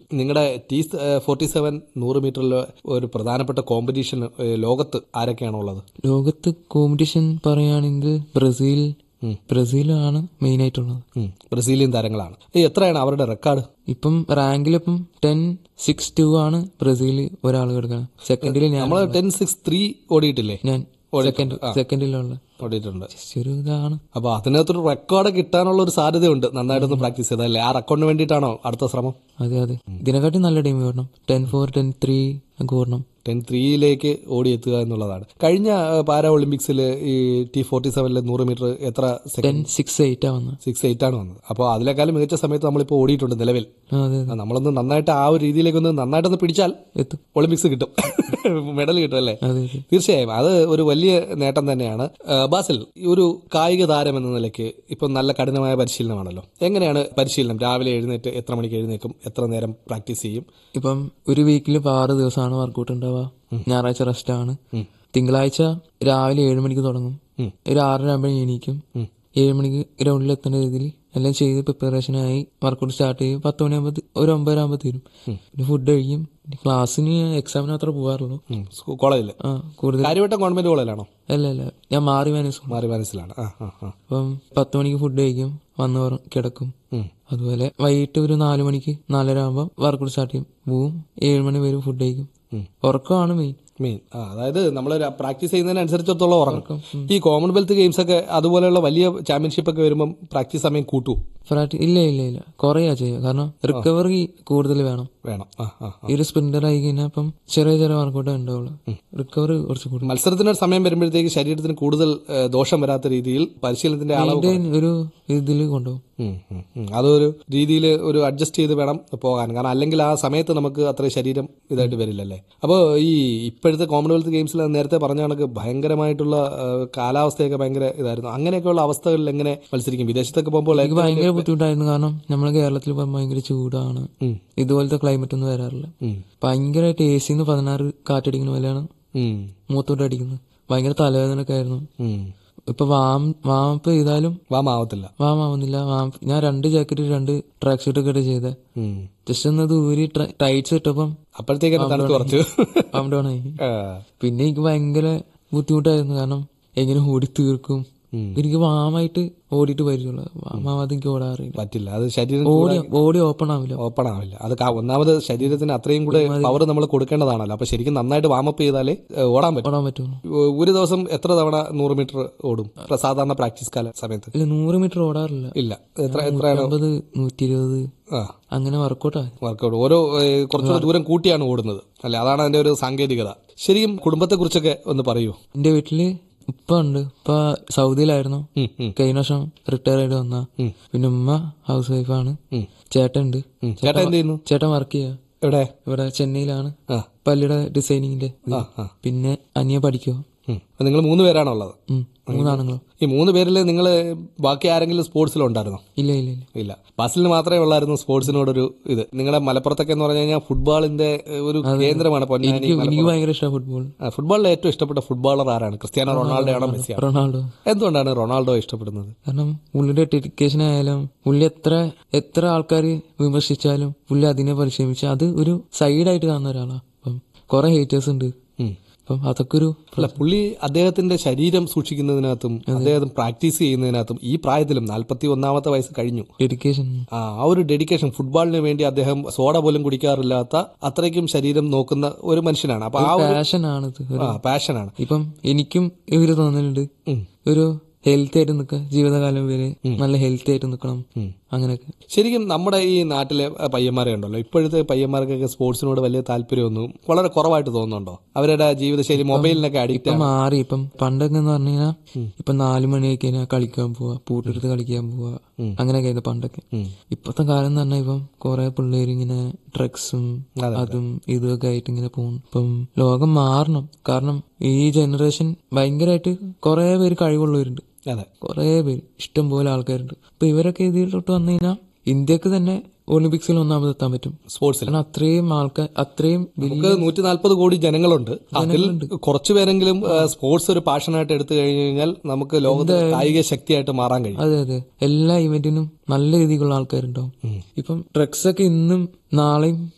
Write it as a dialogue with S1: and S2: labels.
S1: നിങ്ങളുടെ T forty seven നൂറ് മീറ്ററിൽ ഒരു പ്രധാനപ്പെട്ട കോമ്പറ്റീഷൻ ഏഹ്, ലോകത്ത് ആരൊക്കെയാണോ ഉള്ളത്
S2: ലോകത്ത് കോമ്പറ്റീഷൻ പറയുകയാണെങ്കിൽ ബ്രസീൽ ബ്രസീലാണ് മെയിൻ ആയിട്ടുള്ളത്
S1: ഉം. ബ്രസീലിയൻ താരങ്ങളാണ് ഏയ്, എത്രയാണ് അവരുടെ റെക്കോർഡ്
S2: ഇപ്പം റാങ്കിലിപ്പം ടെൻ സിക്സ് ടു ആണ് ബ്രസീൽ ഒരാൾ കിടക്കുന്നത് സെക്കൻഡിൽ ഞാൻ
S1: നമ്മൾ ടെൻ സിക്സ് ത്രീ ഓടിയിട്ടില്ലേ
S2: ഞാൻ സെക്കൻഡ് സെക്കൻഡിലുള്ള
S1: ഓടിയിട്ടുണ്ട്
S2: ഒരു ഇതാണ്
S1: അപ്പൊ അതിനകത്തൊരു റെക്കോർഡ് കിട്ടാനുള്ള ഒരു സാധ്യതയുണ്ട് നന്നായിട്ടൊന്ന് പ്രാക്ടീസ് ചെയ്തല്ലേ ആ റെക്കോർഡിന് വേണ്ടിയിട്ടാണോ അടുത്ത ശ്രമം
S2: അതെ അതെ ഇതിനെക്കാട്ടി നല്ല ടീം വരണം ടെൻ ഫോർ ടെൻ ത്രീ ഒക്കെ വരണം
S1: ടെൻ ത്രീയിലേക്ക് ഓടിയെത്തുക എന്നുള്ളതാണ് കഴിഞ്ഞ ആ, പാരാ ഒളിമ്പിക്സിൽ ഈ ടി ഫോർട്ടി സെവനിലെ നൂറ് മീറ്റർ എത്ര സെക്കൻഡ്
S2: ടെൻ സിക്സ് എയ്റ്റ് ആ വന്നത്
S1: സിക്സ് എയ്റ്റ് ആണ് വന്നത് അപ്പോൾ അതിനേക്കാളും മികച്ച സമയത്ത് നമ്മളിപ്പോൾ ഓടിയിട്ടുണ്ട് നിലവിൽ
S2: ആ, അതെ അതെ
S1: ആ, നമ്മളൊന്ന് നന്നായിട്ട് ആ ഒരു രീതിയിലേക്കൊന്ന് നന്നായിട്ടൊന്ന് പിടിച്ചാൽ
S2: എത്തും
S1: ഒളിമ്പിക്സ് കിട്ടും മെഡൽ കിട്ടും അല്ലേ
S2: അതെ അതെ
S1: തീർച്ചയായും അത് ഒരു വലിയ നേട്ടം തന്നെയാണ് ആ, ബാസിൽ ഈ ഒരു കായിക താരം എന്ന നിലയ്ക്ക് ഇപ്പം നല്ല കഠിനമായ പരിശീലനമാണല്ലോ എങ്ങനെയാണ് പരിശീലനം രാവിലെ എഴുന്നേറ്റ് എത്ര മണിക്ക് എഴുന്നേക്കും എത്ര നേരം പ്രാക്ടീസ് ചെയ്യും
S2: ഇപ്പം ഒരു വീക്കിൽ ഇപ്പം ആറ് ദിവസമാണ് വർക്കൗട്ട് ഉണ്ടാവുക ഞായറാഴ്ച റെസ്റ്റ് ആണ് തിങ്കളാഴ്ച രാവിലെ ഏഴ് മണിക്ക് തുടങ്ങും ഒരു ആറര ആകുമ്പോൾ എണീക്കും ഏഴ് മണിക്ക് ഗ്രൗണ്ടിൽ എത്തേണ്ട രീതിയിൽ എല്ലാം ചെയ്ത് പ്രിപ്പറേഷനായി വർക്കൗട്ട് സ്റ്റാർട്ട് ചെയ്യും പത്ത് മണിയാകുമ്പോൾ ഒരു ഒമ്പതര ആകുമ്പോൾ തീരും പിന്നെ ഫുഡ് കഴിക്കും ക്ലാസ്സിന് എക്സാമിന് മാത്രമേ പോകാറുള്ളൂ
S1: കോളേജിൽ
S2: ആ കൂടുതൽ
S1: കാര്യവട്ടം ഗവൺമെന്റ് കോളേജിലാണോ
S2: അല്ല അല്ല ഞാൻ മാറി മാനേജ്
S1: മാറി മനസ്സിലാണ് ആ ആ ആ
S2: അപ്പം പത്ത് മണിക്ക് ഫുഡ് കഴിക്കും വന്ന് ഉറ- കിടക്കും അതുപോലെ വൈകിട്ട് ഒരു നാല് മണിക്ക് നാലര ആകുമ്പോൾ വർക്കൗട്ട് സ്റ്റാർട്ട് ചെയ്യും പോവും ഏഴ് മണി വരെ ഫുഡ് കഴിക്കും ഉറക്കമാണ് മെയിൻ
S1: മെയിൻ ആ അതായത് നമ്മൾ പ്രാക്ടീസ് ചെയ്യുന്നതിനനുസരിച്ചിടത്തോളം ഉറങ്ങും ഈ കോമൺവെൽത്ത് ഗെയിംസ് ഒക്കെ അതുപോലെയുള്ള വലിയ ചാമ്പ്യൻഷിപ്പ് ഒക്കെ വരുമ്പം പ്രാക്ടീസ് സമയം കൂട്ടൂ
S2: ഫ്രാക്ട് ഇല്ല ഇല്ല ഇല്ല കുറയാ ചെയ്യുക കാരണം റിക്കവറി കൂടുതൽ വേണം
S1: വേണം ആ ആ ആ.
S2: ഈ ഒരു സ്പ്രിന്റർ ആയി കഴിഞ്ഞാൽ അപ്പം ചെറിയ ചെറിയ വർക്കൗട്ടേ ഉണ്ടാവുള്ളൂ റിക്കവറി കുറച്ച് കൂടുതൽ
S1: മത്സരത്തിന് ഒരു സമയം വരുമ്പോഴത്തേക്ക് ശരീരത്തിന് കൂടുതൽ ഏ, ദോഷം വരാത്ത രീതിയിൽ പരിശീലനത്തിന്റെ അളവ്
S2: അതിന്റെ ഒരു ഇതിൽ കൊണ്ടുപോകും
S1: ഉം, ഉം, ഉം. അതൊരു രീതിയിൽ ഒരു അഡ്ജസ്റ്റ് ചെയ്ത് വേണം പോകാൻ കാരണം അല്ലെങ്കിൽ ആ സമയത്ത് നമുക്ക് അത്ര ശരീരം ഇതായിട്ട് വരില്ലല്ലേ അപ്പോൾ ഈ ഇപ്പോഴത്തെ കോമൺവെൽത്ത് ഗെയിംസിൽ നേരത്തെ പറഞ്ഞ കണക്ക് ഭയങ്കരമായിട്ടുള്ള ആ, കാലാവസ്ഥയൊക്കെ ഭയങ്കര ഇതായിരുന്നു അങ്ങനെയൊക്കെയുള്ള അവസ്ഥകളിൽ എങ്ങനെ മത്സരിക്കും വിദേശത്തൊക്കെ പോകുമ്പോൾ
S2: എനിക്ക് ഭയങ്കര ബുദ്ധിമുട്ടായിരുന്നു കാരണം നമ്മളെ കേരളത്തിൽ ഇപ്പം ഭയങ്കര ചൂടാണ് ഇതുപോലത്തെ ക്ലൈമറ്റ് ഒന്നും വരാറില്ല ഭയങ്കരമായിട്ട് എ സിന്ന് പതിനാറ് കാറ്റടിക്കുന്ന പോലെയാണ്
S1: ഉം,
S2: മൂത്തോട്ട് അടിക്കുന്നത് ഭയങ്കര തലവേദനയൊക്കെ ആയിരുന്നു
S1: ഉം.
S2: ഇപ്പൊ വാം വാമപ്പ് ചെയ്താലും
S1: വാമാവത്തില്ല
S2: വാമാവുന്നില്ല വാം ഞാൻ രണ്ട് ജാക്കറ്റ് രണ്ട് ട്രാക്ക് ഷൂട്ട് ഒക്കെ ചെയ്തേ
S1: ഉം.
S2: ജസ്റ്റ് ഒന്ന് ദൂരി ടൈറ്റ്സ് ഇട്ടപ്പം
S1: അപ്പോഴത്തേക്ക് തണുത്ത് കുറച്ചു
S2: പാം ഡൗൺ ആയി
S1: ആ,
S2: പിന്നെ എനിക്ക് ഭയങ്കര ബുദ്ധിമുട്ടായിരുന്നു കാരണം എങ്ങനെ ഓടി തീർക്കും എനിക്ക് വാമായിട്ട് ഓടിയിട്ട് പരിചയമുള്ളൂ വാമാവാതെ എനിക്ക് ഓടാറില്ല
S1: പറ്റില്ല അത് ശരീരം
S2: ഓടി ഓടി ഓപ്പൺ ആവില്ല
S1: ഓപ്പൺ ആവില്ല അത് ക- ഒന്നാമത് ശരീരത്തിന് അത്രയും കൂടെ പവർ നമ്മൾ കൊടുക്കേണ്ടതാണല്ലോ അപ്പൊ ശരിക്കും നന്നായിട്ട് വാമപ്പ് ചെയ്താലേ ഏ, ഓടാൻ പറ്റും
S2: ഓടാൻ പറ്റുള്ളൂ
S1: ഒ- ഒരു ദിവസം എത്ര തവണ നൂറ് മീറ്റർ ഓടും പ്ര- സാധാരണ പ്രാക്ടീസ് കാല സമയത്ത്
S2: ഇല്ല നൂറ് മീറ്റർ ഓടാറില്ല
S1: ഇല്ല എത്ര എത്രയാണ്
S2: അമ്പത് നൂറ്റി ഇരുപത്
S1: ആ
S2: അങ്ങനെ വർക്കൗട്ടാ
S1: വർക്കൗട്ട് ഓരോ ഏ, കുറച്ചുകൂടെ ദൂരം കൂട്ടിയാണ് ഓടുന്നത് അല്ലെ അതാണ് അതിന്റെ ഒരു സാങ്കേതികത ശരിക്കും കുടുംബത്തെ കുറിച്ചൊക്കെ ഒന്ന് പറയൂ
S2: എന്റെ വീട്ടില് ഉപ്പ ഉണ്ട് ഉപ്പ സൗദിയിലായിരുന്നു
S1: ഉം, ഉം,
S2: കഴിഞ്ഞ വർഷം റിട്ടയർ ആയിട്ട് വന്ന പിന്നെ ഉമ്മ ഹൗസ് വൈഫാണ്
S1: ഉം.
S2: ചേട്ടൻ ഉണ്ട്
S1: ഉം. ചേട്ടാ എന്ത് ചെയ്യുന്നു
S2: ചേട്ടൻ വർക്ക് ചെയ്യാ
S1: എവിടെ
S2: ഇവിടെ ചെന്നൈയിലാണ്
S1: ആ
S2: പല്ലിയുടെ ഡിസൈനിങ്ങിന്റെ ഇത്.
S1: ആ ആ
S2: പിന്നെ അനിയ പഠിക്കുക
S1: നിങ്ങൾ മൂന്ന് പേരാണോ ഉള്ളത്
S2: മൂന്നാണുങ്ങളോ
S1: ഈ മൂന്ന് പേരിൽ നിങ്ങൾ ബാക്കി ആരെങ്കിലും സ്പോർട്സിലുണ്ടായിരുന്നോ
S2: ഇല്ല ഇല്ല ഇല്ല
S1: ഇല്ല ബാസിലിന് മാത്രമേ ഉള്ളായിരുന്നു സ്പോർട്സിനോടൊരു ഇത് നിങ്ങളുടെ മലപ്പുറത്തൊക്കെ എന്ന് പറഞ്ഞു കഴിഞ്ഞാൽ ഫുട്ബോളിന്റെ ഏഹ്, ഒരു കേന്ദ്രമാണ് പൊന്നാനി
S2: എനിക്ക് എനിക്ക് ഭയങ്കര ഇഷ്ടമാണ് ഫുട്ബോൾ
S1: ആ, ഫുട്ബോളിൽ ഏറ്റവും ഇഷ്ടപ്പെട്ട ഫുട്ബോളർ ആരാണ് ക്രിസ്ത്യാനോ റൊണാൾഡോ ആണോ മെസ്സിയാണോ
S2: റൊണാൾഡോ
S1: എന്തുകൊണ്ടാണ് റൊണാൾഡോ ഇഷ്ടപ്പെടുന്നത്
S2: കാരണം പുള്ളിയുടെ ഡെഡിക്കേഷൻ ആയാലും പുള്ളി എത്ര എത്ര ആൾക്കാർ വിമർശിച്ചാലും പുള്ളി അതിനെ പരിശ്രമിച്ച് അത് ഒരു സൈഡായിട്ട് കാണുന്ന ഒരാളാണ് അപ്പം കുറെ ഹേറ്റേഴ്സ് ഉണ്ട്
S1: ഉം.
S2: അപ്പം അതൊക്കെ ഒരു
S1: അല്ല പുള്ളി അദ്ദേഹത്തിന്റെ ശരീരം സൂക്ഷിക്കുന്നതിനകത്തും അദ്ദേഹം പ്രാക്ടീസ് ചെയ്യുന്നതിനകത്തും ഈ പ്രായത്തിലും നാൽപ്പത്തി ഒന്നാമത്തെ വയസ്സ് കഴിഞ്ഞു
S2: ഡെഡിക്കേഷൻ
S1: ആ ആ ഒരു ഡെഡിക്കേഷൻ ഫുട്ബോളിന് വേണ്ടി അദ്ദേഹം സോഡ പോലും കുടിക്കാറില്ലാത്ത അത്രയ്ക്കും ശരീരം നോക്കുന്ന ഒരു മനുഷ്യനാണ് അപ്പൊ ആ ഒരു
S2: പാഷൻ ആണിത്
S1: ആ പാഷനാണ്
S2: ഇപ്പം എനിക്കും ഇവര് തോന്നലുണ്ട്
S1: ഉം.
S2: ഒരു ഹെൽത്തി ആയിട്ട് നിൽക്കുക ജീവിതകാലം വരെ നല്ല ഹെൽത്തി ആയിട്ട് നിൽക്കണം അങ്ങനെയൊക്കെ
S1: ശരിക്കും നമ്മുടെ ഈ നാട്ടിലെ പയ്യന്മാരെ ഉണ്ടല്ലോ ഇപ്പോഴത്തെ പയ്യന്മാർക്കൊക്കെ സ്പോർട്സിനോട് വലിയ താല്പര്യമൊന്നും വളരെ കുറവായിട്ട് തോന്നുന്നുണ്ടോ അവരുടെ ജീവിതശൈലി മൊബൈലിനൊക്കെ അഡിക്റ്റ്
S2: ഇപ്പം മാറി ഇപ്പം പണ്ടൊക്കെ എന്ന് പറഞ്ഞു കഴിഞ്ഞാൽ ഇപ്പം നാലു മണിയായി കഴിഞ്ഞാൽ കളിക്കാൻ പോവാ പൂട്ടെടുത്ത് കളിക്കാൻ പോവാ അങ്ങനെയൊക്കെ ആയിരുന്നു പണ്ടൊക്കെ ഇപ്പത്തെ കാലം എന്ന് പറഞ്ഞാൽ ഇപ്പം കുറെ പിള്ളേര് ഇങ്ങനെ ഡ്രഗ്സും അതും ഇതൊക്കെ ആയിട്ട് ഇങ്ങനെ പോകും ഇപ്പം ലോകം മാറണം കാരണം ഈ ജനറേഷൻ ഭയങ്കരമായിട്ട് കുറെ പേര് കഴിവുള്ളവരുണ്ട്
S1: അതെ
S2: കുറെ പേര് ഇഷ്ടം പോലെ ആൾക്കാരുണ്ട് അപ്പൊ ഇവരൊക്കെ ഇതിലോട്ട് വന്നു കഴിഞ്ഞാൽ ഇന്ത്യക്ക് തന്നെ ഒളിമ്പിക്സിൽ ഒന്നാമത് എത്താൻ പറ്റും
S1: സ്പോർട്സിൽ
S2: കാരണം അത്രയും ആൾക്കാർ അത്രയും വലിയ
S1: നമുക്ക് നൂറ്റി നാല്പത് കോടി ജനങ്ങളുണ്ട് അതിൽ കുറച്ചു പേരെങ്കിലും ആ, സ്പോർട്സ് ഒരു പാഷനായിട്ട് എടുത്തു കഴിഞ്ഞു കഴിഞ്ഞാൽ നമുക്ക് ലോകത്ത് കായിക ശക്തിയായിട്ട് മാറാൻ കഴിയും
S2: അതെ അതെ എല്ലാ ഇവന്റിനും നല്ല രീതിക്കുള്ള ആൾക്കാരുണ്ടാവും ഇപ്പം ഡ്രഗ്സ് ഒക്കെ ഇന്നും നാളെയും